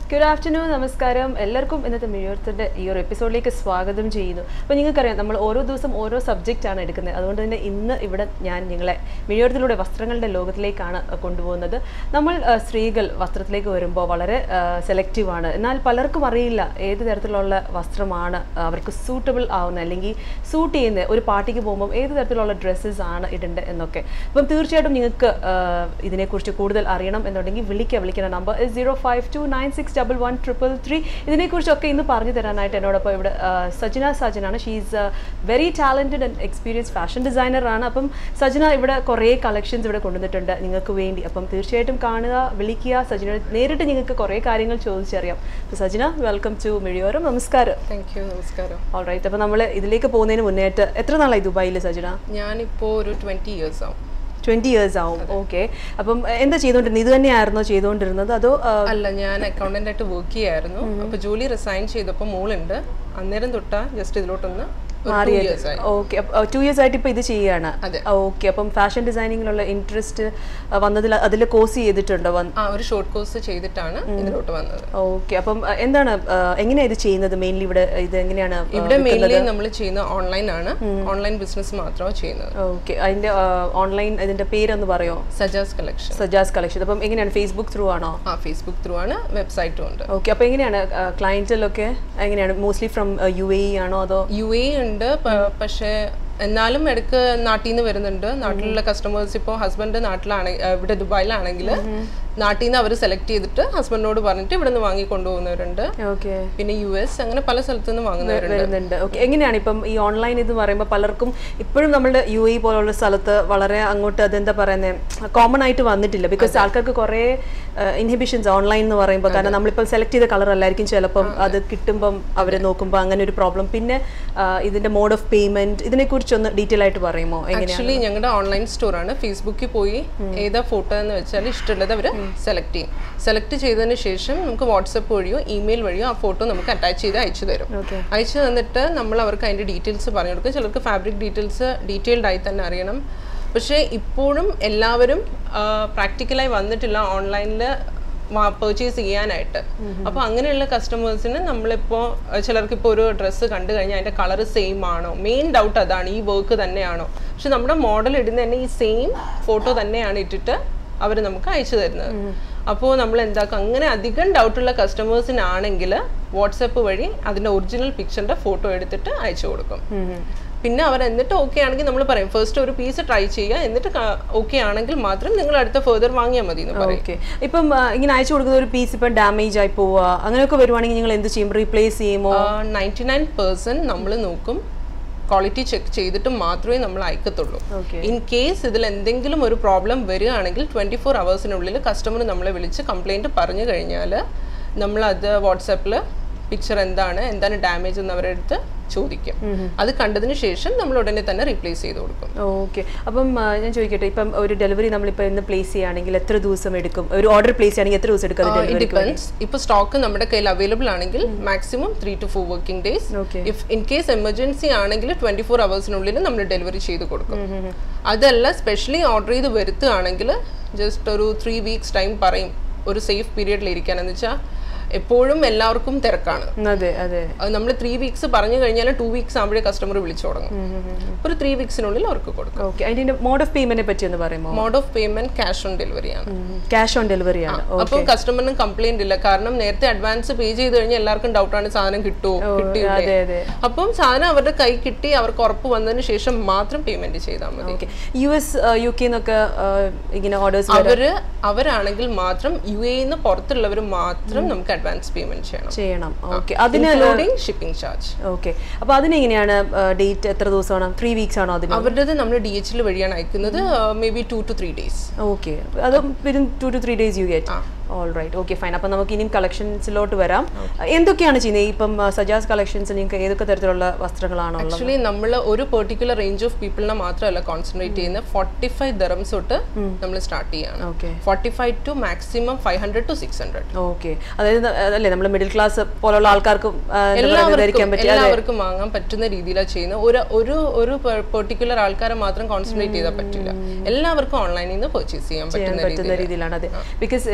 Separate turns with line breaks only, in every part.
Good afternoon നമസ്കാരം എല്ലാവർക്കും ഇന്നത്തെ മിഴിയോർത്തിൻ്റെ ഈ ഒരു എപ്പിസോഡിലേക്ക് സ്വാഗതം ചെയ്യുന്നു അപ്പോൾ നിങ്ങൾക്കറിയാം നമ്മൾ ഓരോ ദിവസം ഓരോ സബ്ജക്റ്റ് ആണ് എടുക്കുന്നത് അതുകൊണ്ട് തന്നെ ഇന്ന് ഇവിടെ ഞാൻ നിങ്ങളെ മിഴിയോർത്തിലൂടെ വസ്ത്രങ്ങളുടെ ലോകത്തിലേക്കാണ് കൊണ്ടുപോകുന്നത് നമ്മൾ ആ, സ്ത്രീകൾ വസ്ത്രത്തിലേക്ക് വരുമ്പോൾ വളരെ സെലക്റ്റീവ് ആണ് എന്നാൽ പലർക്കും അറിയില്ല ഏത് തരത്തിലുള്ള വസ്ത്രമാണ് അവർക്ക് സൂട്ടബിൾ ആവുന്നത് അല്ലെങ്കിൽ സൂട്ട് ചെയ്യുന്ന ഒരു പാർട്ടിക്ക് പോകുമ്പോൾ ഏത് തരത്തിലുള്ള ഡ്രസ്സസ് ആണ് ഇടേണ്ടത് എന്നൊക്കെ അപ്പം തീർച്ചയായിട്ടും നിങ്ങൾക്ക് ആ, ഇതിനെക്കുറിച്ച് കൂടുതൽ അറിയണം എന്നുണ്ടെങ്കിൽ വിളിക്കുക വിളിക്കുന്ന number zero five two nine six double one triple three ഇതിനെക്കുറിച്ചൊക്കെ ഇന്ന് പറഞ്ഞു തരാനായിട്ട് എന്നോടൊപ്പം ഇവിടെ ആ, സജന സജനാണ് she's very talented and experience fashion ഡിസൈനറാണ് അപ്പം സജന ഇവിടെ കുറേ കളക്ഷൻസ് ഇവിടെ കൊണ്ടുവന്നിട്ടുണ്ട് നിങ്ങൾക്ക് വേണ്ടി അപ്പം തീർച്ചയായിട്ടും കാണുക വിളിക്കുക സജന നേരിട്ട് നിങ്ങൾക്ക് കുറേ കാര്യങ്ങൾ ചോദിച്ചറിയാം അപ്പോൾ സജന വെൽക്കം ടു മിഴിയോരം നമസ്കാരം
താങ്ക് യു നമസ്കാരം
ഓൾ റൈറ്റ് അപ്പോൾ നമ്മൾ ഇതിലേക്ക് പോകുന്നതിന് മുന്നേറ്റ് എത്ര നാളായി ദുബായിൽ സജന
ഞാനിപ്പോൾ ഒരു ട്വൻറ്റി ഇയേഴ്സ് ആവും
ട്വൻറ്റി ഇയേഴ്സ് ആവും ഓക്കെ അപ്പം എന്താ ചെയ്തുകൊണ്ടിരുന്നത് ഇത് തന്നെയായിരുന്നോ ചെയ്തുകൊണ്ടിരുന്നത് അതോ ആ,
അല്ല ഞാൻ അക്കൗണ്ടന്റ് ആയിട്ട് വർക്ക് ചെയ്യായിരുന്നു അപ്പൊ ജോലി റിസൈൻ ചെയ്തപ്പോൾ മോളുണ്ട് അന്നേരം തൊട്ടാ ജസ്റ്റ് ഇതിലോട്ടൊന്ന് ഇയേഴ്സ് ആയി
ഓക്കെ ടു ഇയേഴ്സ് ആയിട്ട് ഇപ്പോൾ ഇത് ചെയ്യാണ്
അതെ.
ഓക്കെ അപ്പം ഫാഷൻ ഡിസൈനിങ്ങിലുള്ള ഇൻട്രസ്റ്റ് വന്നതിൽ അതിൽ കോഴ്സ് ചെയ്തിട്ടുണ്ടോ വന്ന്
ആ ഒരു ഷോർട്ട് കോഴ്സ് ചെയ്തിട്ടാണ് ഇതിലോട്ട് വന്നത്
ഓക്കെ അപ്പം ആ, എന്താണ് എങ്ങനെയാണ് ഇത് ചെയ്യുന്നത് മെയിൻലി ഇവിടെ ഇത് എങ്ങനെയാണ്
ഇവിടെ മെയിൻലി നമ്മൾ ചെയ്യുന്ന ഓൺലൈൻ ആണ് ഓൺലൈൻ ബിസിനസ് മാത്രമാണ് ചെയ്യുന്നത്
ഓക്കെ അതിൻ്റെ ഓൺലൈൻ ഇതിൻ്റെ പേരൊന്ന് പറയോ
സജാസ് കളക്ഷൻ
സജാസ് കളക്ഷൻ അപ്പം എങ്ങനെയാണ് ഫേസ്ബുക്ക് ത്രൂ ആണോ
ആ ഫേസ്ബുക്ക് ത്രൂ ആണ് വെബ്സൈറ്റും ഉണ്ട്
ഓക്കെ അപ്പോൾ എങ്ങനെയാണ് ക്ലയൻറ്റിലൊക്കെ എങ്ങനെയാണ് mostly from U A E ആണോ അതോ
യു എ ഉണ്ട് പ- പക്ഷേ എന്നാലും ഇടയ്ക്ക് നാട്ടിൽ നിന്ന് വരുന്നുണ്ട് നാട്ടിലുള്ള കസ്റ്റമേഴ്സ് ഇപ്പോൾ ഹസ്ബൻഡ് നാട്ടിലാണ് ഇവിടെ ദുബായിലാണെങ്കിൽ നാട്ടിൽ നിന്ന് അവർ സെലക്ട് ചെയ്തിട്ട് ഹസ്ബൻഡിനോട് പറഞ്ഞിട്ട് ഇവിടെ നിന്ന് വാങ്ങി കൊണ്ടുപോകുന്നവരുണ്ട്
ഓക്കെ
പിന്നെ യു എസ് അങ്ങനെ പല സ്ഥലത്തു നിന്ന് വാങ്ങുന്നവരുണ്ട്
വരുന്നുണ്ട് ഓക്കെ എങ്ങനെയാണ് ഇപ്പം ഈ ഓൺലൈൻ ഇത് പറയുമ്പോൾ പലർക്കും ഇപ്പോഴും നമ്മുടെ യു എ പോലുള്ള സ്ഥലത്ത് വളരെ അങ്ങോട്ട് അതെന്താ പറയുന്നത് കോമൺ ആയിട്ട് വന്നിട്ടില്ല ബിക്കോസ് ആൾക്കാർക്ക് കുറേ ഇൻഹിബിഷൻസ് ഓൺലൈൻ എന്ന് പറയുമ്പോൾ കാരണം നമ്മളിപ്പോൾ സെലക്ട് ചെയ്ത കളർ അല്ലായിരിക്കും ചിലപ്പം അത് കിട്ടുമ്പം അവർ നോക്കുമ്പോൾ അങ്ങനെ ഒരു പ്രോബ്ലം പിന്നെ ആ, ഇതിന്റെ മോഡ് ഓഫ് പേയ്മെന്റ് ഇതിനെക്കുറിച്ച് ഒന്ന് ഡീറ്റെയിൽ ആയിട്ട് പറയുമോ എങ്ങനെയാണ്
ആക്ച്വലി ഞങ്ങളുടെ ഓൺലൈൻ സ്റ്റോറാണ് ഫേസ്ബുക്കിൽ പോയി ഏതാ ഫോട്ടോ എന്ന് വെച്ചാൽ ഇഷ്ടമുള്ളത് അവർ സെലക്ട് ചെയ്യും സെലക്ട് ചെയ്തതിന് ശേഷം നമുക്ക് വാട്സപ്പ് വഴിയോ ഇമെയിൽ വഴിയോ ആ ഫോട്ടോ നമുക്ക് അറ്റാച്ച് ചെയ്ത് അയച്ചു തരും
ഓക്കെ
അയച്ചു തന്നിട്ട് നമ്മൾ അവർക്ക് അതിൻ്റെ ഡീറ്റെയിൽസ് പറഞ്ഞു കൊടുക്കും ചിലർക്ക് ഫാബ്രിക് ഡീറ്റെയിൽസ് ഡീറ്റെയിൽഡ് ആയി തന്നെ അറിയണം പക്ഷേ ഇപ്പോഴും എല്ലാവരും പ്രാക്ടിക്കലായി വന്നിട്ടില്ല ഓൺലൈനിൽ പർച്ചേസ് ചെയ്യാനായിട്ട് അപ്പോൾ അങ്ങനെയുള്ള കസ്റ്റമേഴ്സിന് നമ്മളിപ്പോൾ ചിലർക്ക് ഇപ്പോൾ ഒരു ഡ്രസ്സ് കണ്ടു കഴിഞ്ഞാൽ അതിൻ്റെ കളർ സെയിം ആണോ മെയിൻ ഡൗട്ട് അതാണ് ഈ വർക്ക് തന്നെയാണോ പക്ഷെ നമ്മുടെ മോഡൽ ഇടുന്ന തന്നെ ഈ സെയിം ഫോട്ടോ തന്നെയാണ് ഇട്ടിട്ട് അവർ നമുക്ക് അയച്ചു തരുന്നത് അപ്പോൾ നമ്മൾ എന്താക്കും അങ്ങനെ അധികം ഡൗട്ടുള്ള കസ്റ്റമേഴ്സിനാണെങ്കിൽ വാട്സപ്പ് വഴി അതിൻ്റെ ഒറിജിനൽ പിക്ചറിൻ്റെ ഫോട്ടോ എടുത്തിട്ട് അയച്ചു കൊടുക്കും പിന്നെ അവർ എന്നിട്ട് ഓക്കെ ആണെങ്കിൽ നമ്മൾ പറയും ഫസ്റ്റ് ഒരു പീസ് ട്രൈ ചെയ്യുക എന്നിട്ട് ഓക്കെ ആണെങ്കിൽ മാത്രം നിങ്ങൾ അടുത്ത ഫെർദർ വാങ്ങിയാൽ മതി എന്ന് പറയും
ഓക്കെ ഇപ്പം ആ, ഇങ്ങനെ അയച്ചു കൊടുക്കുന്ന ഒരു പീസ് ഇപ്പം ഡാമേജ് ആയി പോവുക അങ്ങനെയൊക്കെ വരുവാണെങ്കിൽ നിങ്ങൾ എന്ത് ചെയ്യും റീപ്ലേസ് ചെയ്യുമോ
നയൻറ്റി നയൻ പെർസെൻറ്റ് നമ്മൾ നോക്കും ക്വാളിറ്റി ചെക്ക് ചെയ്തിട്ട് മാത്രമേ നമ്മൾ അയക്കത്തുള്ളൂ
ഓക്കെ
ഇൻ കേസ് ഇതിൽ എന്തെങ്കിലും ഒരു പ്രോബ്ലം വരികയാണെങ്കിൽ ട്വൻറ്റി ഫോർ അവേഴ്സിനുള്ളിൽ കസ്റ്റമർ നമ്മളെ വിളിച്ച് കംപ്ലൈൻറ്റ് പറഞ്ഞു കഴിഞ്ഞാൽ നമ്മളത് വാട്സാപ്പിൽ പിക്ചർ എന്താണ് എന്താണ് ഡാമേജ് എന്ന് അവരുടെ അടുത്ത് ചോദിക്കും അത് കണ്ടതിന് ശേഷം നമ്മൾ ഉടനെ തന്നെ റീപ്ലേസ് ചെയ്ത് കൊടുക്കും
ഓക്കെ അപ്പം ആ, ഞാൻ ചോദിക്കട്ടെ ഇപ്പം ഒരു ഡെലിവറി നമ്മളിപ്പോൾ ഇന്ന് പ്ലേസ് ചെയ്യുകയാണെങ്കിൽ എത്ര ദിവസം എടുക്കും ഒരു ഓർഡർ പ്ലേസ് ചെയ്യുകയാണെങ്കിൽ എത്ര ദിവസം എടുക്കും അത്
ഇറ്റ്
ഡെലിവറി
ഡിപ്പെൻസ് ഇപ്പോൾ സ്റ്റോക്ക് നമ്മുടെ കയ്യിൽ അവൈലബിൾ ആണെങ്കിൽ maximum three two four working days
okay
if in case emergency ആണെങ്കിൽ ട്വന്റി ഫോർ അവേഴ്സിനുള്ളിൽ നമ്മൾ ഡെലിവറി ചെയ്ത് കൊടുക്കും അതല്ല സ്പെഷ്യലി ഓർഡർ ചെയ്ത് വരുത്തുകയാണെങ്കിൽ ജസ്റ്റ് ഒരു ത്രീ വീക്സ് ടൈം പറയും ഒരു സേഫ് പീരിയഡിൽ ഇരിക്കാനെന്ന് വെച്ചാൽ എപ്പോഴും എല്ലാവർക്കും തിരക്കാണ്
അതെ അതെ
അത് നമ്മൾ ത്രീ വീക്സ് പറഞ്ഞു കഴിഞ്ഞാൽ ടു വീക്സ് ആകുമ്പോഴേ കസ്റ്റമർ വിളിച്ചു തുടങ്ങും ഒരു ത്രീ വീക്സിനുള്ളിൽ അവർക്ക് കൊടുക്കും
ഓക്കെ അതിന്റെ മോഡ് ഓഫ് പേയ്മെന്റിനെ പറ്റി ഒന്ന് പറയുമോ
mode of payment cash on delivery ആണ്
ക്യാഷ് ഓൺ ഡെലിവറി ആണ്
അപ്പം കസ്റ്റമറിനും കംപ്ലൈന്റ് ഇല്ല കാരണം നേരത്തെ അഡ്വാൻസ് പേ ചെയ്ത് കഴിഞ്ഞാൽ എല്ലാവർക്കും ഡൗട്ടാണ് സാധനം കിട്ടുമോ കിട്ടിയില്ലേ
അതെ അതെ
അപ്പം സാധനം അവരുടെ കൈ കിട്ടി അവർക്ക് ഉറപ്പ് വന്നതിന് ശേഷം മാത്രം പേയ്മെന്റ് ചെയ്താൽ മതി
okay U S U K എന്നൊക്കെ ഇങ്ങനെ ഓർഡേഴ്സ്
അവര് അവരാണെങ്കിൽ മാത്രം യു എന്ന് പുറത്തുള്ളവർ മാത്രം നമുക്ക് അഡ്വാൻസ് പേയ്മെന്റ് ചെയ്യണം
ചെയ്യണം ഓക്കെ അതിന്
ഇൻക്ലൂഡിംഗ് ഷിപ്പിംഗ് ചാർജ്
ഓക്കെ അപ്പൊ അതിനെങ്ങനെയാണ് ഡേറ്റ് എത്ര ദിവസമാണ് ത്രീ വീക്സ് ആണോ അതിന്
അവരുടേത് നമ്മൾ ഡി എച്ച് എൽ വഴിയാണ് അയക്കുന്നത് maybe two two three days
okay അത് within two two three days you get
ah.
All right okay fine അപ്പം നമുക്ക് ഇനിയും കളക്ഷൻസിലോട്ട് വരാം എന്തൊക്കെയാണ് ചെയ്യുന്നത് ഇപ്പം സജാസ് കളക്ഷൻസ് നിങ്ങൾക്ക് ഏതൊക്കെ തരത്തിലുള്ള വസ്ത്രങ്ങളാണോ ഉള്ളത്
ആക്ച്വലി നമ്മൾ ഒരു പെർട്ടിക്കുലർ റേഞ്ച് ഓഫ് പീപ്പിളിനെ മാത്രമല്ല കോൺസെൻട്രേറ്റ് ചെയ്യുന്നത് ഫോർട്ടി ഫൈവ് ദറംസ് തൊട്ട് നമ്മൾ സ്റ്റാർട്ട് ചെയ്യാണ്
okay
forty five to maximum five hundred to six hundred
okay അതായത് അല്ലേ നമ്മൾ മിഡിൽ ക്ലാസ് പോലുള്ള ആൾക്കാർക്കും ആ, എന്താ പറയുക, ധരിക്കാൻ
എല്ലാവർക്കും
പറ്റിയ
എല്ലാവർക്കും വാങ്ങാൻ പറ്റുന്ന രീതിയിലാണ് ചെയ്യുന്നത് ഒരു ഒരു ഒരു പെർട്ടിക്കുലർ ആൾക്കാരെ മാത്രം കോൺസെൻട്രേറ്റ് ചെയ്താൽ പറ്റില്ല എല്ലാവർക്കും ഓൺലൈനിൽ നിന്ന് പർച്ചേസ് ചെയ്യാൻ പറ്റുന്ന
പറ്റുന്ന
രീതിയിൽ
രീതിയിലാണ് അതെ ബിക്കോസ് തുണികൾ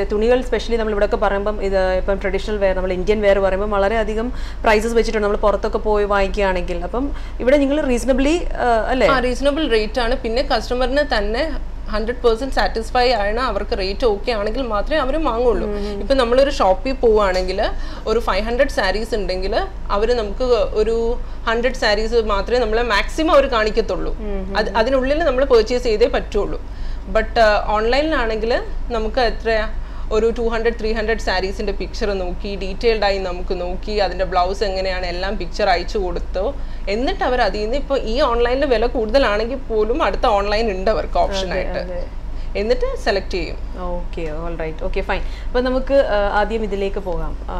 സ്പെഷ്യലി നമ്മൾ ഇവിടെയൊക്കെ പറയുമ്പം ഇത് ഇപ്പം ട്രഡീഷണൽ വെയർ നമ്മൾ ഇന്ത്യൻ വെയർ പറയുമ്പോൾ വളരെയധികം പ്രൈസസ് വെച്ചിട്ടുണ്ട് നമ്മൾ പുറത്തൊക്കെ പോയി വാങ്ങിക്കുകയാണെങ്കിൽ അപ്പം ഇവിടെ നിങ്ങൾ റീസണബിളി അല്ലേ
ആ റീസണബിൾ റേറ്റ് ആണ് പിന്നെ കസ്റ്റമറിന് തന്നെ ഹൺഡ്രഡ് പെർസെന്റ് സാറ്റിസ്ഫൈ ആണ് അവർക്ക് റേറ്റ് ഓക്കെ ആണെങ്കിൽ മാത്രമേ അവർ വാങ്ങുള്ളൂ ഇപ്പൊ നമ്മളൊരു ഷോപ്പിൽ പോവുകയാണെങ്കിൽ ഒരു ഫൈവ് ഹൺഡ്രഡ് സാരീസ് ഉണ്ടെങ്കിൽ അവർ നമുക്ക് ഒരു ഹൺഡ്രഡ് സാരീസ് മാത്രമേ നമ്മളെ മാക്സിമം അവർ കാണിക്കത്തുള്ളൂ അത് അതിനുള്ളിൽ നമ്മൾ പർച്ചേസ് ചെയ്തേ പറ്റുള്ളൂ ബട്ട് ഓൺലൈനിലാണെങ്കിൽ നമുക്ക് എത്രയാ ഒരു ടു ഹൺഡ്രഡ് ത്രീ ഹൺഡ്രഡ് സാരീസിന്റെ പിക്ചർ നോക്കി ഡീറ്റെയിൽഡ് ആയി നമുക്ക് നോക്കി അതിന്റെ ബ്ലൗസ് എങ്ങനെയാണ് എല്ലാം പിക്ചർ അയച്ചു കൊടുത്തു എന്നിട്ട് അവർ അതിൽ നിന്ന് ഇപ്പോൾ ഈ ഓൺലൈനിൽ വില കൂടുതലാണെങ്കിൽ പോലും അടുത്ത ഓൺലൈൻ ഉണ്ട് അവർക്ക് ഓപ്ഷൻ ആയിട്ട്
അതെ.
എന്നിട്ട് സെലക്ട് ചെയ്യും
okay all right okay fine അപ്പം നമുക്ക് ആ, ആദ്യം ഇതിലേക്ക് പോകാം ആ,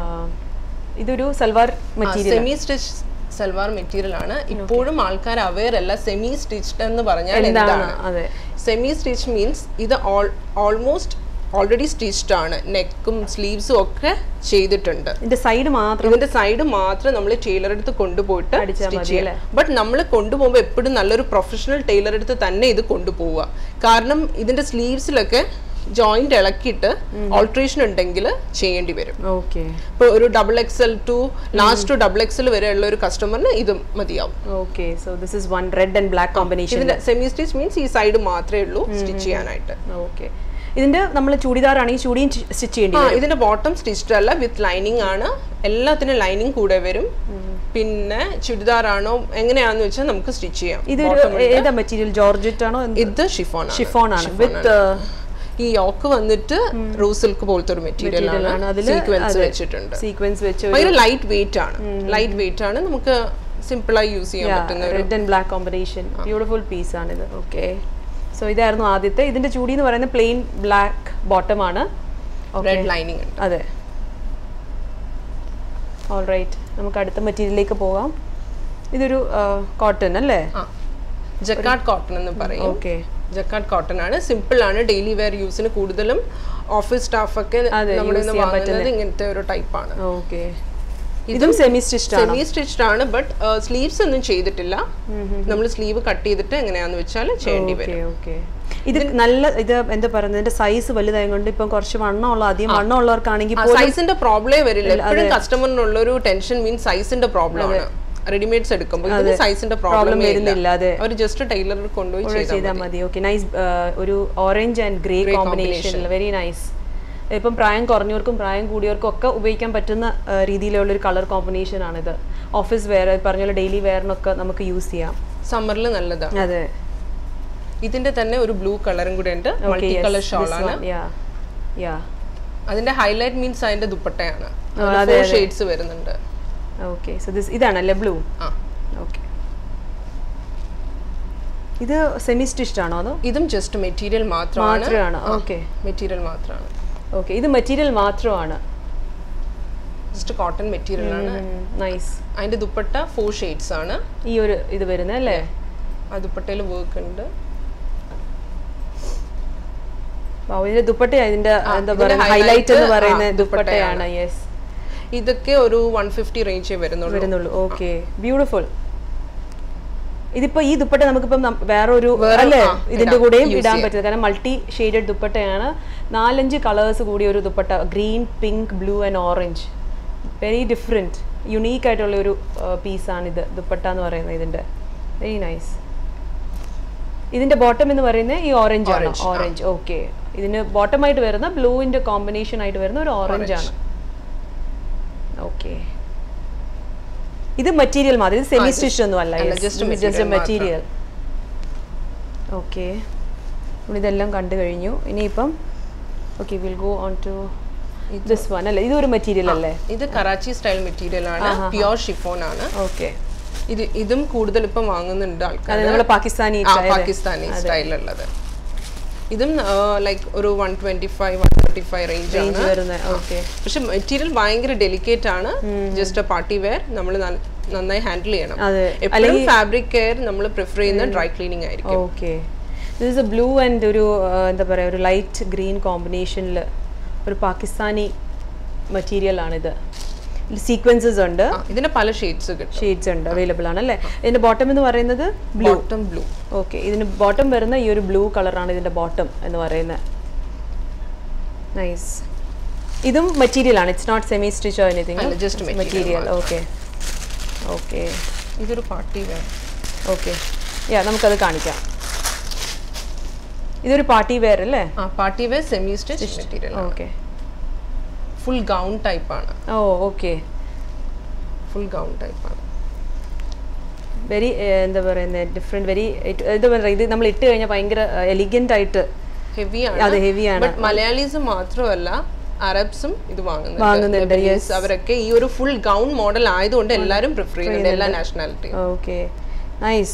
ഇതൊരു salwar material
semi stitch salwar material ആണ് ഇപ്പോഴും ആൾക്കാർ അവെയർ അല്ല സെമി സ്റ്റിച്ച്ഡ് എന്ന് പറഞ്ഞാൽ
എന്താണ്
എന്താണ്
അതെ
സെമി സ്റ്റിച്ച് മീൻസ് ഇത് ഓൾമോസ്റ്റ് ഓൾറെഡി സ്റ്റിച്ച്ഡ് ആണ് നെക്കും സ്ലീവ്സും ഒക്കെ ചെയ്തിട്ടുണ്ട്
ഇതിന്റെ സൈഡ് മാത്രം
ഇതിന്റെ സൈഡ് മാത്രം നമ്മൾ ടൈലർ എടുത്ത് കൊണ്ടുപോയിട്ട്
അടിച്ചാ
സ്റ്റിച്ച്
മതി
ചെയ്യാം ബട്ട് നമ്മൾ കൊണ്ടുപോകുമ്പോൾ എപ്പോഴും നല്ലൊരു പ്രൊഫഷണൽ ടൈലർ എടുത്ത് തന്നെ ഇത് കൊണ്ടുപോവുക കാരണം ഇതിന്റെ സ്ലീവ്സിലൊക്കെ ജോയിന്റ് ഇളക്കിയിട്ട് ഓൾട്രേഷൻ ഉണ്ടെങ്കിൽ ചെയ്യേണ്ടി വരും
ഓക്കെ
ഇപ്പോൾ ഒരു double XL to last to double XL വരെയുള്ള ഒരു കസ്റ്റമറിന് ഇത് മതിയാവും
okay so this is one red and black combination
ഇതിന്റെ സെമി സ്റ്റിച്ച് മീൻസ് ഈ സൈഡ് മാത്രമേ ഉള്ളൂ സ്റ്റിച്ച് ചെയ്യാനായിട്ട്
ഓക്കെ ഇതിന്റെ നമ്മൾ ചൂടിദാറാണെങ്കിൽ ചൂടിയും സ്റ്റിച്ച് ചെയ്യേണ്ടി
ആ ഇതിന്റെ ബോട്ടം സ്റ്റിച്ച്ഡ് അല്ല വിത്ത് ലൈനിങ് ആണ് എല്ലാത്തിനും ലൈനിങ് കൂടെ വരും പിന്നെ ചുരിദാർ ആണോ എങ്ങനെയാന്ന് വെച്ചാൽ നമുക്ക് സ്റ്റിച്ച് ചെയ്യാം
ഇതൊരു ഏതാ മെറ്റീരിയൽ ജോർജറ്റ് ആണോ
ഇത് ഷിഫോൺ
ഷിഫോൺ ആണ് വിത്ത്
ഈ യോക്ക് വന്നിട്ട് റൂസ് സിൽക്ക് പോലത്തെ ഒരു മെറ്റീരിയൽ ആണ്
ആണ് അതിൽ
സീക്വൻസ് വെച്ചിട്ടുണ്ട്
സീക്വൻസ് വെച്ച്
ഭയങ്കര ലൈറ്റ് വെയിറ്റ് ആണ് ലൈറ്റ് വെയിറ്റ് ആണ് നമുക്ക് സിമ്പിളായി യൂസ് ചെയ്യാൻ പറ്റുന്ന
red and black combination beautiful piece ആണിത് ഓക്കെ സോ ഇതായിരുന്നു ആദ്യത്തെ ഇതിന്റെ ചൂടി എന്ന് പറയുന്നത് പ്ലെയിൻ ബ്ലാക്ക് ബോട്ടം ആണ്
റെഡ് ലൈനിങ് ഉണ്ട്
അതെ ഓൾ റൈറ്റ് നമുക്ക് അടുത്ത മെറ്റീരിയലിലേക്ക് പോകാം ഇതൊരു കോട്ടൺ അല്ലേ
ആ ജക്കാർഡ് കോട്ടൺ എന്ന് പറയും
ഓക്കെ
ജക്കാർഡ് കോട്ടൺ ആണ് സിമ്പിൾ ആണ് ഡെയിലി വെയർ യൂസിന് കൂടുതലും ഓഫീസ് സ്റ്റാഫ് ഒക്കെ
അതെ,
നമ്മുടെ
use
നിന്ന്
ചെയ്യാൻ
വാങ്ങുന്നത് ഇങ്ങനത്തെ ഒരു ടൈപ്പ് ആണ്
ഓക്കെ ഇതും സെമി സ്റ്റിച്ച്ഡ് ആണ്
സെമി സ്റ്റിച്ച്ഡ് ആണ് ബട്ട് സ്ലീവ്സ് ഒന്നും ചെയ്തിട്ടില്ല നമ്മൾ സ്ലീവ് കട്ട് ചെയ്തിട്ട് എങ്ങനെയാന്ന് വെച്ചാൽ ചെയ്യേണ്ടി വരും
ഓക്കെ ഓക്കെ ഇത് നല്ല ഇത് എന്താ പറയുന്നത് ഇതിന്റെ സൈസ് വലുതായത് കൊണ്ട് ഇപ്പം കുറച്ച് വണ്ണമുള്ള അധികം വണ്ണമുള്ളവർക്കാണെങ്കിൽ
സൈസിന്റെ പ്രോബ്ലമേ വരില്ല എപ്പോഴും കസ്റ്റമറിനുള്ള ഒരു ടെൻഷൻ മീൻസ് സൈസിന്റെ പ്രോബ്ലം ആണ് റെഡിമെയ്ഡ്സ് എടുക്കുമ്പോൾ ഇതിന് സൈസിന്റെ പ്രോബ്ലം
വരുന്നില്ല അതെ
അവർ ജസ്റ്റ് ടൈലറിൽ കൊണ്ടുപോയി ചെയ്താൽ
ചെയ്താൽ മതി ഓക്കെ നൈസ് ഒരു orange and grey combination very nice ഇപ്പം പ്രായം കുറഞ്ഞവർക്കും പ്രായം കൂടിയവർക്കും ഒക്കെ ഉപയോഗിക്കാൻ പറ്റുന്ന ആ, രീതിയിലുള്ള ഒരു കളർ കോമ്പിനേഷൻ ആണിത് ഓഫീസ് വെയർ പറഞ്ഞ പോലെ ഡെയിലി വെയറിനൊക്കെ നമുക്ക് യൂസ് ചെയ്യാം
സമ്മറിൽ നല്ലതാണ്
അതെ
ഇതിന്റെ തന്നെ ഒരു ബ്ലൂ കളറും കൂടെ ഉണ്ട് മൾട്ടി കളർ ഷോൾ ആണ്
യാ യാ
അതിന്റെ ഹൈലൈറ്റ് മീൻസ് അതിന്റെ ദുപ്പട്ടയാണ്
അതെ,
ഫോർ ഷെയ്ഡ്സ് വരുന്നുണ്ട്
ഓക്കെ സോ ദിസ് ഇതാണല്ലേ ബ്ലൂ
ആ
ഓക്കെ ഇത് സെമി സ്റ്റിച്ച്ഡ് ആണോ അതോ
ഇതും ജസ്റ്റ് മെറ്റീരിയൽ മാത്രമാണ്
മാത്രമാണ് ഓക്കെ
മെറ്റീരിയൽ മാത്രമാണ്
ഓക്കെ ഇത് മെറ്റീരിയൽ മാത്രമാണ്
ജസ്റ്റ് കോട്ടൺ മെറ്റീരിയൽ ആണ്
നൈസ്
അതിന്റെ ദുപ്പട്ട ഫോർ ഷെയ്ഡ്സ് ആണ്
ഈ ഒരു ഇത് വരുന്നത് അല്ലേ
ആ ദുപ്പട്ടയിൽ വർക്ക് ഉണ്ട്
Wow, ഇതിന്റെ ദുപ്പട്ട ഇതിന്റെ എന്താ
ഇതിന്റെ
പറയുക
highlight,
ഹൈലൈറ്റ് എന്ന്
ആ,
പറയുന്ന
ദുപ്പട്ടയാണ്.
ദുപ്പട്ടയാണ് യെസ്
ഇതൊക്കെ ഒരു വൺ ഫിഫ്റ്റി റേഞ്ചേ വരുന്നുള്ളൂ
വരുന്നുള്ളൂ ഓക്കെ ബ്യൂട്ടിഫുൾ ഇതിപ്പോ ഈ ദുപ്പട്ട നമുക്കിപ്പം നം- വേറെ ഒരു
വേറെ-
അല്ലേ
ആ,
ഇതിന്റെ
ഇടാം,
കൂടെയും
use
ഇടാൻ
ചെയ്യാം.
പറ്റുന്നത് കാരണം മൾട്ടി ഷെയ്ഡഡ് ദുപ്പട്ടയാണ് നാലഞ്ച് കളേഴ്സ് കൂടിയ ഒരു dupatta green pink blue and orange very different unique ആയിട്ടുള്ള ഒരു പീസാണിത് ദുപ്പട്ട എന്ന് പറയുന്നത് ഇതിന്റെ വെരി നൈസ് ഇതിന്റെ ബോട്ടം എന്ന് പറയുന്നത് ഈ ഓറഞ്ച് ആണ്
Orange, ആ.
ഓറഞ്ച് ഓക്കെ ഇതിന് ബോട്ടം ആയിട്ട് വരുന്ന ബ്ലൂവിന്റെ കോമ്പിനേഷൻ ആയിട്ട് വരുന്ന ഒരു ഓറഞ്ച് ആണ് ഓക്കെ ഇത് മെറ്റീരിയൽ മാത്രം ഇത് സെമി
ആ,
സ്റ്റിച്ച് ഒന്നും അല്ല
അല്ല, just material
മെറ്റീരിയൽ ഓക്കെ ഇതെല്ലാം കണ്ടു കഴിഞ്ഞു ഇനിയിപ്പം okay will go on to this one അല്ലേ ഇതൊരു മെറ്റീരിയൽ അല്ലേ
ഇത് കറാച്ചി സ്റ്റൈൽ മെറ്റീരിയൽ ആണ് പ്യുവർ ഷിഫോൺ ആണ്
ഓക്കെ
ഇത് ഇതും കൂടുതൽ ഇപ്പം വാങ്ങുന്നുണ്ട് ആൾക്കാർ
അത് നമ്മളെ പാകിസ്ഥാനി
ആ
style.
പാകിസ്ഥാനി സ്റ്റൈലുള്ളത് ഇതും ലൈക്ക് ഒരു one twenty five one thirty five range
range
ആണ്
വരുന്ന ഓക്കെ
പക്ഷെ മെറ്റീരിയൽ ഭയങ്കര ഡെലിക്കേറ്റ് ആണ് ജസ്റ്റ് പാർട്ടി വെയർ നമ്മൾ നന്നായി ഹാൻഡിൽ ചെയ്യണം
അതെ
എപ്പോഴും ഫാബ്രിക് കെയർ നമ്മൾ പ്രിഫർ ചെയ്യുന്ന ഡ്രൈ ക്ലീനിങ് ആയിരിക്കും
okay this is a blue and ഒരു ആ, എന്താ പറയുക ഒരു ലൈറ്റ് ഗ്രീൻ കോമ്പിനേഷനിൽ ഒരു പാകിസ്ഥാനി മെറ്റീരിയൽ ആണിത് സീക്വൻസസ് ഉണ്ട്
ആ, ഇതിന്റെ പല ഷെയ്ഡ്സ് കിട്ടും
ഷെയ്ഡ്സ് ഉണ്ട് അവൈലബിൾ ആണ് അല്ലേ ഇതിന്റെ ബോട്ടം എന്ന് പറയുന്നത് ബ്ലൂ
ബോട്ടം ബ്ലൂ
ഓക്കെ ഇതിന് ബോട്ടം വരുന്ന ഈ ഒരു ബ്ലൂ കളറാണ് ഇതിന്റെ ബോട്ടം എന്ന് പറയുന്നത് നൈസ് ഇതും മെറ്റീരിയൽ ആണ് it's not semi stitch anything
അല്ല, just material
material okay okay
ഇതൊരു പാർട്ടി വെയർ
ഓക്കെ യാ നമുക്കത് കാണിക്കാം ഇതൊരു പാർട്ടി വെയർ അല്ലേ
ആ party wear semi stitch material
okay
full gown type ആണ്
oh okay
full gown type ആണ്
വെരി എന്താ പറയുന്നത് ഡിഫറെൻറ്റ് വെരി എന്താ പറയുക ഇത് നമ്മൾ ഇട്ട് കഴിഞ്ഞാൽ ഭയങ്കര എലിഗൻ്റ് ആയിട്ട്
ഹെവി
അത്
ആണ്
ഹെവി ആണ്
ബട്ട് മലയാളീസ് മാത്രമല്ല അറബ്സും ഇത് വാങ്ങുന്നുണ്ട്
വാങ്ങുന്നുണ്ട്,
Lebanese അവരൊക്കെ ഈ ഒരു ഫുൾ ഗൗൺ മോഡൽ ആയതുകൊണ്ട് എല്ലാവരും പ്രിഫർ ചെയ്യുന്നുണ്ട് എല്ലാ നാഷണാലിറ്റി
ഓക്കെ നൈസ്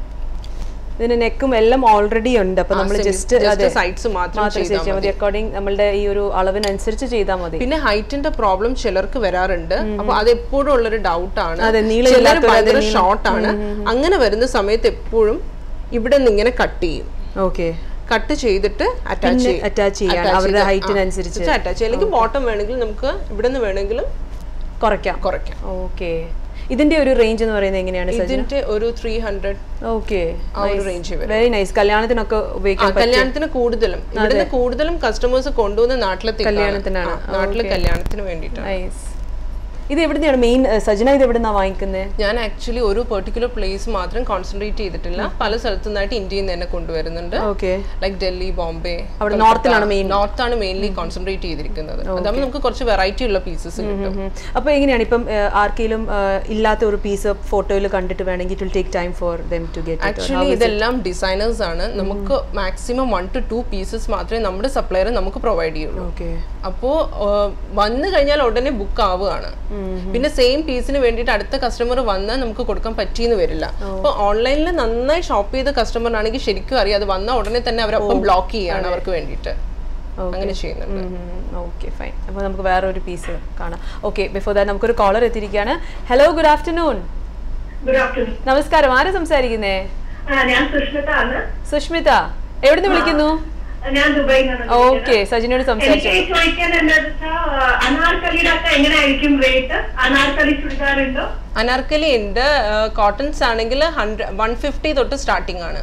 ഇതിന് നെക്കും എല്ലാം ഓൾറെഡി ഉണ്ട് അപ്പൊ നമ്മൾ ജസ്റ്റ് അതെ
സൈഡ്സ് മാത്രം
മാത്രം
ചെയ്താൽ
ചെയ്താൽ മതി അക്കോർഡിംഗ് നമ്മളുടെ ഈ ഒരു അളവിനനുസരിച്ച് ചെയ്താൽ മതി
പിന്നെ ഹൈറ്റിന്റെ പ്രോബ്ലം ചിലർക്ക് വരാറുണ്ട് അപ്പൊ അത് എപ്പോഴും ഉള്ളൊരു ഡൗട്ട് ആണ്
അതെ, നീളം
ചിലർ
ഇല്ലാത്തവര്
ഭയങ്കര ഷോർട്ട് ആണ് അങ്ങനെ വരുന്ന സമയത്ത് എപ്പോഴും ഇവിടെ നിന്ന് ഇങ്ങനെ കട്ട് ചെയ്യും
ഓക്കെ
കട്ട് ചെയ്തിട്ട് അറ്റാച്ച്
attach ചെയ്യാൻ അവരുടെ ഹൈറ്റിനനുസരിച്ച്
അറ്റാച്ച് അല്ലെങ്കിൽ ബോട്ടം വേണമെങ്കിൽ നമുക്ക് ഇവിടെ നിന്ന് വേണമെങ്കിലും
കുറയ്ക്കാം
കുറയ്ക്കാം
ഓക്കെ ഇതിന്റെ ഒരു റേഞ്ച് എന്ന് പറയുന്നത് എങ്ങനെയാണ്
ഇതിന്റെ ഒരു ത്രീ ഹൺഡ്രഡ്
ഓക്കെ
ആ ഒരു റേഞ്ച് വരും
വെരി നൈസ് കല്യാണത്തിനൊക്കെ ഉപയോഗിക്കാൻ
ആ, കല്യാണത്തിന് കൂടുതലും ഇവിടുന്ന് കൂടുതലും കസ്റ്റമേഴ്സ് കൊണ്ടുവന്ന് നാട്ടിലെത്തി
കല്യാണത്തിനാണ്.
നാട്ടിലെ കല്യാണത്തിന് വേണ്ടിയിട്ടാണ്
നൈസ് ഇത് എവിടുന്നാണ് മെയിൻ സജന ഇത് എവിടുന്നാ വാങ്ങിക്കുന്നത്
ഞാൻ ആക്ച്വലി ഒരു പെർട്ടിക്കുലർ പ്ലേസ് മാത്രം കോൺസെൻട്രേറ്റ് ചെയ്തിട്ടില്ല പല സ്ഥലത്തു നിന്നായിട്ട് ഇന്ത്യയിൽ നിന്ന് തന്നെ കൊണ്ടുവരുന്നുണ്ട്
ഓക്കെ
ലൈക്ക് ഡൽഹി ബോംബെ
അവിടെ നോർത്തിലാണ് മെയിൻ
നോർത്ത് ആണ് മെയിൻലി കോൺസെൻട്രേറ്റ് ചെയ്തിരിക്കുന്നത് അതാകുമ്പോൾ നമുക്ക് കുറച്ച് വെറൈറ്റി ഉള്ള പീസസ് കിട്ടും
അപ്പൊ എങ്ങനെയാണ് ഇപ്പം ഏഹ്, ആർക്കെങ്കിലും ഏഹ്, ഇല്ലാത്ത ഒരു പീസ് ഫോട്ടോയിൽ കണ്ടിട്ട് വേണമെങ്കിൽ it will take time for them to get
actually ഇതെല്ലാം ഡിസൈനേഴ്സ് ആണ് നമുക്ക് maximum one two two pieces മാത്രമേ നമ്മുടെ സപ്ലയർ നമുക്ക് പ്രൊവൈഡ് ചെയ്യുള്ളൂ
ഓക്കെ
അപ്പോൾ വന്നു കഴിഞ്ഞാൽ ഉടനെ ബുക്ക് ആവുകയാണ് പിന്നെ സെയിം പീസിന് വേണ്ടിയിട്ട് അടുത്ത കസ്റ്റമർ വന്നാൽ നമുക്ക് കൊടുക്കാൻ പറ്റിയെന്ന് വരില്ല അപ്പോൾ ഓൺലൈനിൽ നന്നായി ഷോപ്പ് ചെയ്ത കസ്റ്റമർ ആണെങ്കിൽ ശരിക്കും അറിയാം അത് വന്ന ഉടനെ തന്നെ അവർ ഒപ്പം ബ്ലോക്ക് ചെയ്യാണ് അവർക്ക് വേണ്ടിയിട്ട് അങ്ങനെ ചെയ്യുന്നുണ്ട്
ഓക്കെ ഫൈൻ അപ്പോൾ നമുക്ക് വേറെ ഒരു പീസ് കാണാം ഓക്കെ ബിഫോർ ദാറ്റ് നമുക്കൊരു കോളർ എത്തിയിരിക്കുകയാണ് hello good afternoon
good afternoon
നമസ്കാരം ആരാ സംസാരിക്കുന്നേ
ഞാൻ സുഷ്മിത ആണ്
സുഷ്മിത എവിടുന്ന് വിളിക്കുന്നു
ഞാൻ ദുബായിൽ നിന്നാണ്
ഓക്കെ സജിനോട് സംസാരിച്ചു
എനിക്ക് ചോദിക്കാൻ എന്താ വെച്ചാൽ അനാർക്കലിയുടെ ഒക്കെ എങ്ങനെയായിരിക്കും റേറ്റ് അനാർക്കലി ചുരിദാറുണ്ടോ
അനാർക്കലി ഉണ്ട് കോട്ടൺസ് ആണെങ്കിൽ ഹൺഡ്രഡ് വൺ ഫിഫ്റ്റി തൊട്ട് സ്റ്റാർട്ടിംഗ് ആണ്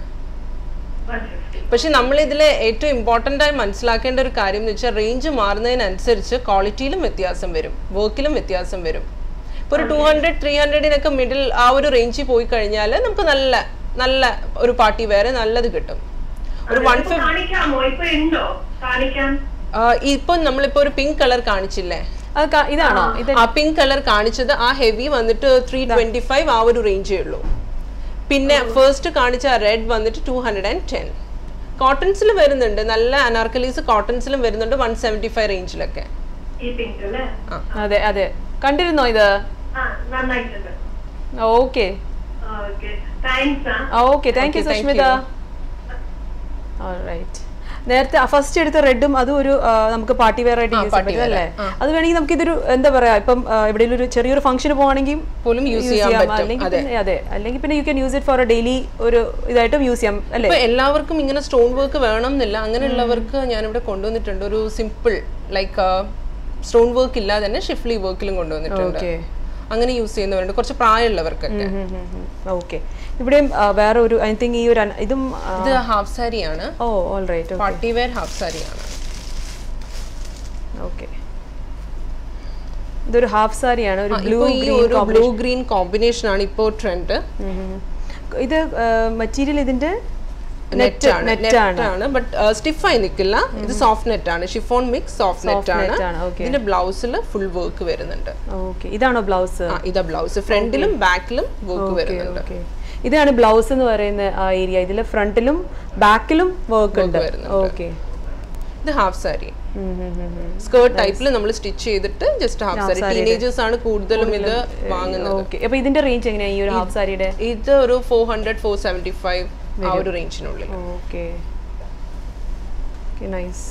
പക്ഷെ നമ്മൾ ഇതിൽ ഏറ്റവും ഇമ്പോർട്ടൻ്റ് ആയി മനസ്സിലാക്കേണ്ട ഒരു കാര്യം എന്ന് വെച്ചാൽ റേഞ്ച് മാറുന്നതിനനുസരിച്ച് ക്വാളിറ്റിയിലും വ്യത്യാസം വരും വർക്കിലും വ്യത്യാസം വരും ഇപ്പോൾ ഒരു ടു ഹൺഡ്രഡ് ത്രീ ഹൺഡ്രഡിനൊക്കെ മിഡിൽ ആ ഒരു റേഞ്ചിൽ പോയി കഴിഞ്ഞാൽ നമുക്ക് നല്ല നല്ല ഒരു പാർട്ടി വേറെ നല്ലത് കിട്ടും ഒരു വൺ
ഇപ്പൊ കാണിക്കാമോ ഇപ്പൊ ഉണ്ടോ കാണിക്കാൻ
ഇപ്പം നമ്മളിപ്പോൾ ഒരു പിങ്ക് കളർ കാണിച്ചില്ലേ
അത് ക- ഇതാണോ ഇത്
ആ പിങ്ക് കളർ കാണിച്ചത് ആ ഹെവി വന്നിട്ട് ത്രീ ട്വന്റി ഫൈവ് ആ ഒരു റേഞ്ചേ ഉള്ളൂ പിന്നെ ഫസ്റ്റ് കാണിച്ച റെഡ് വന്നിട്ട് ടു ഹൺഡ്രഡ് ആൻഡ് ടെൻ കോട്ടൺസിൽ വരുന്നുണ്ട് നല്ല അനാർക്കലീസ് കോട്ടൺസിലും വരുന്നുണ്ട് വൺ സെവൻറ്റി ഫൈവ് റേഞ്ചിലൊക്കെ
ഈ പിങ്ക് അല്ലേ
അതെ അതെ കണ്ടിരുന്നോ ഇത്
ആ നന്നായിട്ടുണ്ട്
ഓക്കെ
ഓക്കെ താങ്ക്സ് ആ
okay thank you
Okay, thank
Sushmita right നേരത്തെ ഫസ്റ്റ് എടുത്ത റെഡും അതും ഒരു ആ, നമുക്ക് പാർട്ടി വെയർ ആയിട്ട് യൂസ് ചെയ്യാൻ
party
പറ്റും
wear,
അല്ലേ അത് വേണമെങ്കിൽ നമുക്ക് ഇതൊരു എന്താ പറയാ ഇപ്പം ആ, എവിടെയെങ്കിലും ഒരു ചെറിയൊരു ഫംഗ്ഷന് പോവാണെങ്കിൽ
പോലും യൂസ് ചെയ്യാൻ പറ്റും
അല്ലെങ്കിൽ പിന്നെ അതെ അല്ലെങ്കിൽ പിന്നെ you can use it for a daily ഒരു ഇതായിട്ടും യൂസ് ചെയ്യാം അല്ലേ
ഇപ്പൊ എല്ലാവർക്കും ഇങ്ങനെ സ്റ്റോൺ വർക്ക് വേണം എന്നില്ല അങ്ങനെയുള്ളവർക്ക് ഞാനിവിടെ കൊണ്ടുവന്നിട്ടുണ്ട് ഒരു സിമ്പിൾ ലൈക്ക് സ്റ്റോൺ വർക്ക് ഇല്ലാതെ തന്നെ ഷിഫ്ലി വർക്കിലും കൊണ്ടുവന്നിട്ടുണ്ട്
ഓക്കെ
അങ്ങനെ യൂസ് ചെയ്യുന്നവരുണ്ട് കുറച്ച് പ്രായമുള്ളവർക്കൊക്കെ
ഓക്കെ ഇവിടെയും ആ, വേറെ ഒരു ഐ തിങ്ക് ഈ ഒരു അന- ഇതും ആ,
ഇത് ഹാഫ് സാരിയാണ്
oh all right
party wear half സാരിയാണ്
ഓക്കെ ഇതൊരു ഹാഫ് സാരിയാണ് ഒരു ബ്ലൂ
ഇപ്പൊ ഈ ഒരു ബ്ലൂ ഗ്രീൻ കോമ്പിനേഷൻ ആണ് ഇപ്പോൾ ട്രെൻഡ്
ഇത് മെറ്റീരിയൽ ഇതിന്റെ
നെറ്റ് ആണ്
net
നെറ്റ്
ആണ്.
ആണ് ബട്ട് സ്റ്റിഫ് ആയി നിൽക്കില്ല ഇത് സോഫ്റ്റ് നെറ്റ് ആണ് ഷിഫോൺ മിക്സ് സോഫ്റ്റ് നെറ്റ് ആണ്
net ആണ്, okay.
ഇതിന്റെ ബ്ലൗസിൽ ഫുൾ വർക്ക് വരുന്നുണ്ട്
ഓക്കെ ഇതാണോ ബ്ലൗസ്
ആ, ഇതാ ബ്ലൗസ് ഫ്രണ്ടിലും ബാക്കിലും വർക്ക് വരുന്നുണ്ട്
ഓക്കെ ഇതാണ് ബ്ലൗസ് എന്ന് പറയുന്ന ആ ഏരിയ ഇതിൽ ഫ്രണ്ടിലും ബാക്കിലും വർക്ക് ഉണ്ട്
വരുന്നുണ്ട്.
ഓക്കെ
ഇത് ഹാഫ് സാരി സ്കേർട്ട് ടൈപ്പിൽ നമ്മൾ സ്റ്റിച്ച് ചെയ്തിട്ട് ജസ്റ്റ് ഹാഫ് സാരി ടീനേജേഴ്സ് ആണ് കൂടുതലും ഇത് വാങ്ങുന്നത്
ഓക്കെ അപ്പൊ ഇതിന്റെ റേഞ്ച് എങ്ങനെയാ ഈ ഒരു ഹാഫ് സാരിയുടെ
ഇത് ഒരു four hundred four seventy five ആ ഒരു റേഞ്ചിനുള്ളിൽ
ഓക്കെ നൈസ്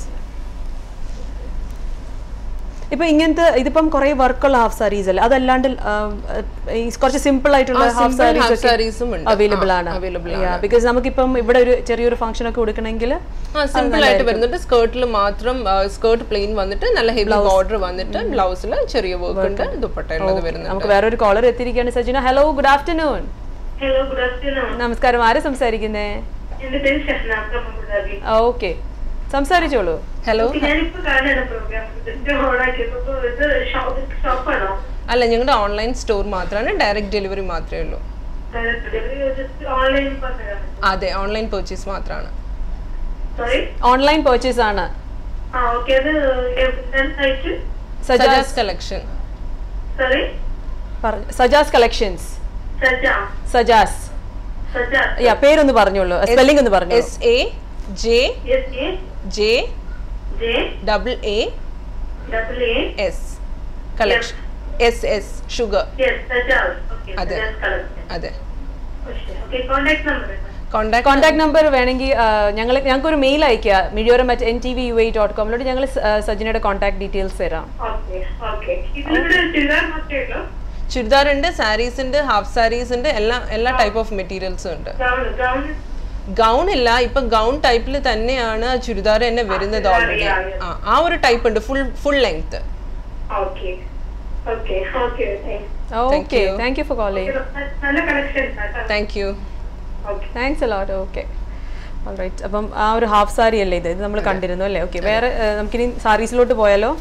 ഇപ്പൊ ഇങ്ങനത്തെ ഇതിപ്പം കുറെ വർക്കുള്ള ഹാഫ് സാരീസ് അല്ലേ അതല്ലാണ്ട് ആ, ഈ കുറച്ച് സിമ്പിൾ ആയിട്ടുള്ള ഹാഫ്
ഹാഫ്
സാരീസ്
സാരീസും ഉണ്ട്
അവൈലബിൾ ആണ്
അവൈലബിൾ
ബിക്കോസ് നമുക്കിപ്പം ഇവിടെ ഒരു ചെറിയൊരു ഫംഗ്ഷൻ ഒക്കെ കൊടുക്കണമെങ്കിൽ
ആ സിമ്പിൾ ആയിട്ട് വരുന്നുണ്ട് സ്കേർട്ടിൽ മാത്രം സ്കേർട്ട് പ്ലെയിൻ വന്നിട്ട് നല്ല ഹെവി ബോർഡർ വന്നിട്ട് ബ്ലൗസിൽ ചെറിയ വർക്ക് ഉണ്ട് ദുപ്പട്ട ഉള്ളത് വരുന്നുണ്ട്
നമുക്ക് വേറൊരു കോളർ എത്തിയിരിക്കുകയാണ് Sajina hello good afternoon
hello good afternoon
നമസ്കാരം ആരാ സംസാരിക്കുന്നേ
എന്റെ പേര് ഷഹനാസ് അബുദാബി
ഓക്കെ സംസാരിച്ചോളൂ
ഹലോ
ഞാനിപ്പോ കാണാണ് പ്രോഗ്രാം ഇത് ഓണാക്കിയപ്പോ ഇത് ഷോപ്പാണോ
അല്ല ഞങ്ങളുടെ ഓൺലൈൻ സ്റ്റോർ മാത്രമാണ് ഡയറക്റ്റ് ഡെലിവറി മാത്രമേ ഉള്ളൂ
ഓൺലൈൻ പറഞ്ഞാൽ
അതെ ഓൺലൈൻ പർച്ചേസ് മാത്രമാണ്
സോറി
ഓൺലൈൻ പർച്ചേസ് ആണ്
ആ ഓക്കെ അത് site
Sajas
Sajas collection
sorry
പറ- സജാസ് കളക്ഷൻസ്
സജ
സജാസ്
സജ
യാ പേരൊന്ന് പറഞ്ഞോളൂ സ്പെല്ലിംഗ് ഒന്ന് പറഞ്ഞു
S A J
S A
J
J
double A
double A
S collection S S sugar
yes സജാസ് ഓക്കെ
അതെ.
സജാസ് കളക്ഷൻ
അതെ
okay contact number
contact
contact number വേണമെങ്കിൽ ഞങ്ങൾ ഞങ്ങൾക്ക് ഒരു മെയിൽ അയക്കുക Mizhiyoram at N T V U I dot കോമിലോട്ട് ഞങ്ങൾ സജിനയുടെ കോൺടാക്ട് ഡീറ്റെയിൽസ് തരാം
ഓക്കെ ഓക്കെ ഇതിലിവിടെ ചുരിദാർ മാത്രമേ ഉള്ളൂ
ചുരിദാർ ഉണ്ട് സാരീസ് ഉണ്ട് ഹാഫ് സാരീസ് ഉണ്ട് എല്ലാ എല്ലാ ടൈപ്പ് ഓഫ് മെറ്റീരിയൽസും ഉണ്ട്
ഗൗൺ ഗൗൺ
ഗൗൺ ഇല്ല ഇപ്പൊ ഗൗൺ ടൈപ്പിൽ തന്നെയാണ് ചുരിദാർ തന്നെ വരുന്നത് ഓൾറെഡി ആ ആ ഒരു ടൈപ്പ് ഉണ്ട് full full length
okay okay okay
okay thank you for calling
നല്ല collection
thank you
okay
thanks a lot okay right അപ്പം ആ ഒരു ഹാഫ് സാരി അല്ലേ ഇത് ഇത് നമ്മൾ കണ്ടിരുന്നു അല്ലേ ഓക്കെ വേറെ ഏഹ്, നമുക്കിനി സാരീസിലോട്ട് പോയാലോ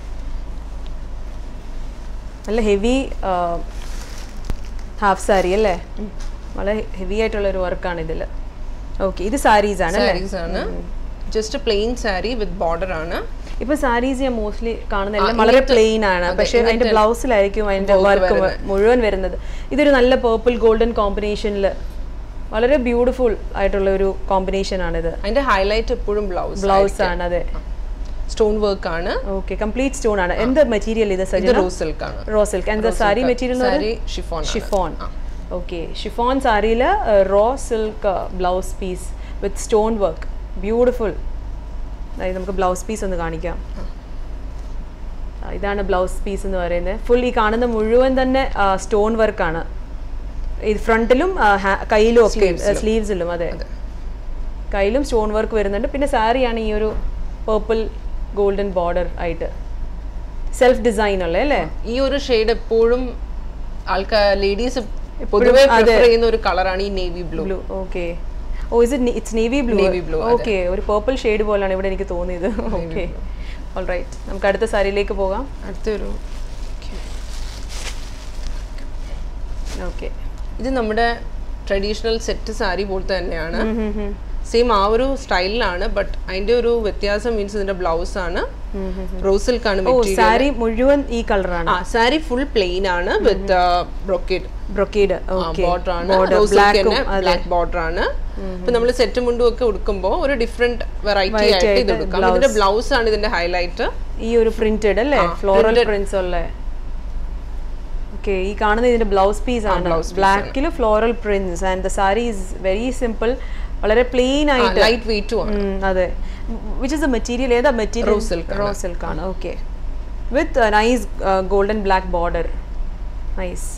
നല്ല ഹെവി ഹാഫ് സാരി അല്ലേ വളരെ ഹെവി ആയിട്ടുള്ള ഒരു വർക്കാണ് ഇതിൽ ഓക്കെ ഇത് സാരീസ് ആണ് അല്ലേ
സാരീസ് ആണ് just plain sari with border ആണ്
ഇപ്പൊ സാരീസ് ഞാൻ മോസ്റ്റ്ലി കാണുന്ന എല്ലാം
ആ,
വളരെ
ഇങ്ങനത്തെ-
പ്ലെയിൻ ആണ്
അതെ,
പക്ഷെ അതിന്റെ
ഇങ്ങനത്തെ
ബ്ലൗസിലായിരിക്കും അതിന്റെ
work
വർക്ക്
വരുന്നത്.
മുഴുവൻ വരുന്നത് ഇതൊരു നല്ല പേർപ്പിൾ ഗോൾഡൻ കോമ്പിനേഷനിൽ വളരെ ബ്യൂട്ടിഫുൾ ആയിട്ടുള്ള ഒരു കോമ്പിനേഷൻ ആണിത്
അതിന്റെ ഹൈലൈറ്റ് എപ്പോഴും ബ്ലൗസ്
ബ്ലൗസ് ആണ് അതെ
സ്റ്റോൺ വർക്ക് ആണ്
ഓക്കെ കംപ്ലീറ്റ് സ്റ്റോൺ ആണ് എന്ത് മെറ്റീരിയൽ ഇത്
ഇത്
സജന
റോസ് സിൽക്ക് ആണ്
റോ സിൽക്ക് എന്താ sari material
sari chiffon
chiffon okay chiffon സാരിയിൽ raw silk blouse piece with stone work beautiful അതായത് നമുക്ക് ബ്ലൗസ് പീസ് ഒന്ന് കാണിക്കാം ആ, ഇതാണ് ബ്ലൗസ് പീസ് എന്ന് പറയുന്നത് ഫുൾ ഈ കാണുന്ന മുഴുവൻ തന്നെ സ്റ്റോൺ വർക്കാണ് ഇത് ഫ്രണ്ടിലും കയ്യിലും ഒക്കെ
Sleevesiലും.
സ്ലീവ്സിലും അതെ കയ്യിലും സ്റ്റോൺ വർക്ക് വരുന്നുണ്ട് പിന്നെ സാരിയാണ് ഈ ഒരു പേർപ്പിൾ ഗോൾഡൻ ബോർഡർ ആയിട്ട് സെൽഫ് ഡിസൈൻ ഉള്ളത് അല്ലേ
ഈ ഒരു ഷെയ്ഡ് എപ്പോഴും ആൾക്കാർ ലേഡീസ് പൊതുവെ പ്രിഫർ ചെയ്യുന്ന ഒരു കളറാണ് ഈ navy blue
blue okay oh is it it's navy blue
Navy blue, അതെ.
ഓക്കെ ഒരു പേർപ്പിൾ ഷെയ്ഡ് പോലാണ് ഇവിടെ എനിക്ക് തോന്നിയത് ഓക്കെ ഓൾ റൈറ്റ് നമുക്ക് അടുത്ത സാരിയിലേക്ക് പോകാം
അടുത്തൊരു
ഓക്കെ
ഇത് നമ്മുടെ ട്രഡീഷണൽ സെറ്റ് സാരി പോലത്തെ തന്നെയാണ് സെയിം ആ ഒരു സ്റ്റൈലിലാണ് ബട്ട് അതിന്റെ ഒരു വ്യത്യാസം മീൻസ് ഇതിന്റെ ബ്ലൗസ് ആണ് റോസ് സിൽക്ക് ആണ്
ഓ
മെറ്റീരിയൽ
സാരി മുഴുവൻ ഈ കളറാണ്
ആ സാരി ഫുൾ പ്ലെയിൻ ആണ് with brocade
brocade okay
border ആണ്
ബോർഡർ
റോസ്
ബ്ലാക്കും
ബ്ലാക്ക് ബോർഡർ ആണ് ഇപ്പൊ നമ്മൾ സെറ്റ് മുണ്ടും ഒക്കെ ഉടുക്കുമ്പോൾ ഒരു ഡിഫറെന്റ് വെറൈറ്റി ആയിട്ട് ഇത്
ആയിട്ട്
എടുക്കാം ഇതിന്റെ ബ്ലൗസ് ആണ് ഇതിന്റെ ഹൈലൈറ്റ്
ഈ ഒരു പ്രിന്റഡ് അല്ലേ ഫ്ലോറൽ പ്രിന്റ്സ് ഉള്ള ഓക്കെ ഈ കാണുന്ന ഇതിന്റെ ബ്ലൗസ് പീസ് ആണ്
blouse piece
ബ്ലാക്കിൽ floral prints and the sari is very simple വളരെ പ്ലെയിൻ ആയിട്ട്
ലൈറ്റ് വെയിറ്റും ആണ്
ഉം, അതെ വിച്ച് ഇസ് എ മെറ്റീരിയൽ ഏതാ മെറ്റീരിയൽ
Rose silk ആണ്.
റോ സിൽക്ക് ആണ് okay with nice golden black border nice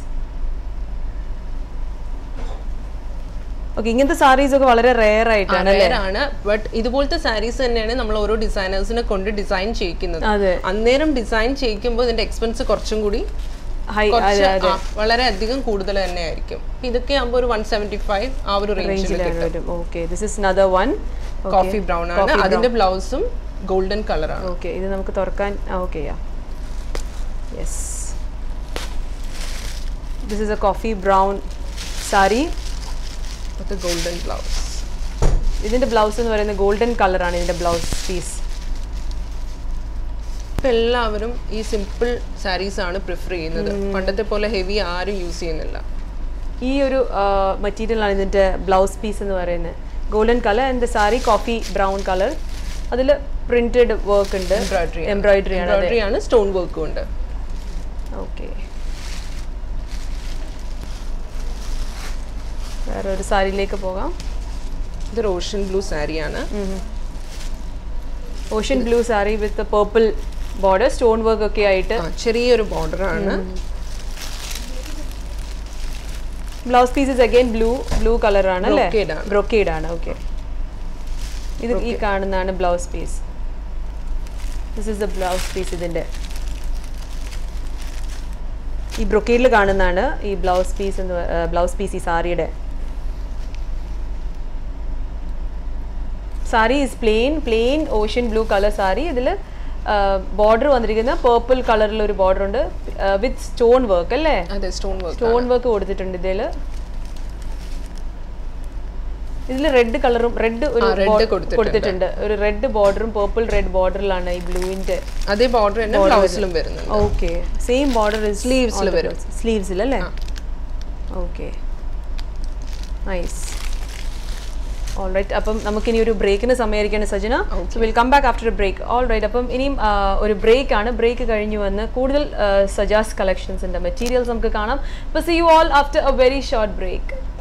okay ഇങ്ങനത്തെ സാരീസ് ഒക്കെ വളരെ റെയർ ആയിട്ടാണ് അല്ലേ
Rare ആണ് ബട്ട് ഇതുപോലത്തെ സാരീസ് തന്നെയാണ് നമ്മൾ ഓരോ ഡിസൈനേഴ്സിനെ കൊണ്ട് ഡിസൈൻ ചെയ്യിക്കുന്നത്
അതെ
അന്നേരം ഡിസൈൻ ചെയ്യിക്കുമ്പോൾ ഇതിന്റെ എക്സ്പെൻസ് കുറച്ചും കൂടി
ഹൈ
കുറച്ച് ആ, വളരെ അധികം കൂടുതൽ തന്നെ ആയിരിക്കും ഇതൊക്കെ ആകുമ്പോൾ ഒരു വൺ സെവൻറ്റി ഫൈവ് ആ ഒരു റേഞ്ചിൽ
റേഞ്ചിലാണ് വരും okay this is another one
coffee brown ആണ് അതിന്റെ ബ്ലൗസും ഗോൾഡൻ കളറാണ്
ഓക്കെ ഇത് നമുക്ക് തുറക്കാൻ okay yeah yes this is a coffee brown sari
golden blouse
ഇതിന്റെ ബ്ലൗസ് എന്ന് പറയുന്നത് ഗോൾഡൻ കളറാണ് ഇതിന്റെ ബ്ലൗസ് പീസ്
ഇപ്പൊ എല്ലാവരും ഈ സിമ്പിൾ സാരീസ് ആണ് പ്രിഫർ ചെയ്യുന്നത് പണ്ടത്തെ പോലെ ഹെവി ആരും യൂസ് ചെയ്യുന്നില്ല
ഈ ഒരു മെറ്റീരിയൽ ആണ് ഇതിന്റെ ബ്ലൗസ് പീസ് എന്ന് പറയുന്നത് golden colour and sari coffee brown colour അതിൽ പ്രിന്റഡ് വർക്ക് ഉണ്ട്
എംബ്രോയിഡറി
എംബ്രോയിഡറി ആണ് അതെ
എംബ്രോയിഡറി ആണ് സ്റ്റോൺ വർക്കും ഉണ്ട്
ഓക്കെ വേറെ ഒരു സാരിയിലേക്ക് പോകാം
ഇത് റോഷൻ ബ്ലൂ സാരിയാണ്
ocean blue sari with purple border stone work ഒക്കെ ആയിട്ട്
ആ, ചെറിയൊരു ബോർഡർ ആണ്
blouse pieces again blue blue colour ആണ് അല്ലേ
Brocade ആണ്.
ബ്രൊക്കേഡ് ആണ് ഓക്കെ ഇത് ഈ കാണുന്നതാണ് blouse piece this is the blouse piece ഇതിന്റെ ഈ ബ്രൊക്കേഡിൽ കാണുന്നതാണ് ഈ ബ്ലൗസ് പീസ് എന്ന് ബ്ലൗസ് പീസ് ഈ സാരിയുടെ sari is plain plain ocean blue colour sari ഇതിൽ ബോർഡർ വന്നിരിക്കുന്ന പേർപ്പിൾ കളറിൽ ഒരു ബോർഡർ ഉണ്ട് വിത്ത് സ്റ്റോൺ വർക്ക് അല്ലേ
അതെ സ്റ്റോൺ വർക്ക്
സ്റ്റോൺ വർക്ക് കൊടുത്തിട്ടുണ്ട് ഇതിൽ ഇതിൽ റെഡ് കളറും റെഡ് ഒരു
ആ, red
ബോ-
കൊടുത്തിട്ടുണ്ട്.
കൊടുത്തിട്ടുണ്ട് ഒരു റെഡ് ബോർഡറും പേർപ്പിൾ റെഡ് ബോർഡറിലാണ് ഈ ബ്ലൂവിന്റെ
അതേ ബോർഡർ തന്നെ ബ്ലൗസിലും വരുന്നുണ്ട്
ഓക്കെ സെയിം ബോർഡർ
Sleeves ല് വരും.
സ്ലീവ്സിൽ അല്ലേ ഓക്കെ നൈസ് ഓൾ റൈറ്റ് അപ്പം നമുക്കിനി ഒരു ബ്രേക്കിന് സമയമായിരിക്കാണ് Sajana so will come back after a break all right അപ്പം ഇനിയും ആ, ഒരു ബ്രേക്ക് ആണ് ബ്രേക്ക് കഴിഞ്ഞ് വന്ന് കൂടുതൽ സജാസ് കളക്ഷൻസിൻ്റെ മെറ്റീരിയൽസ് നമുക്ക് കാണാം അപ്പോൾ see you all after a very short break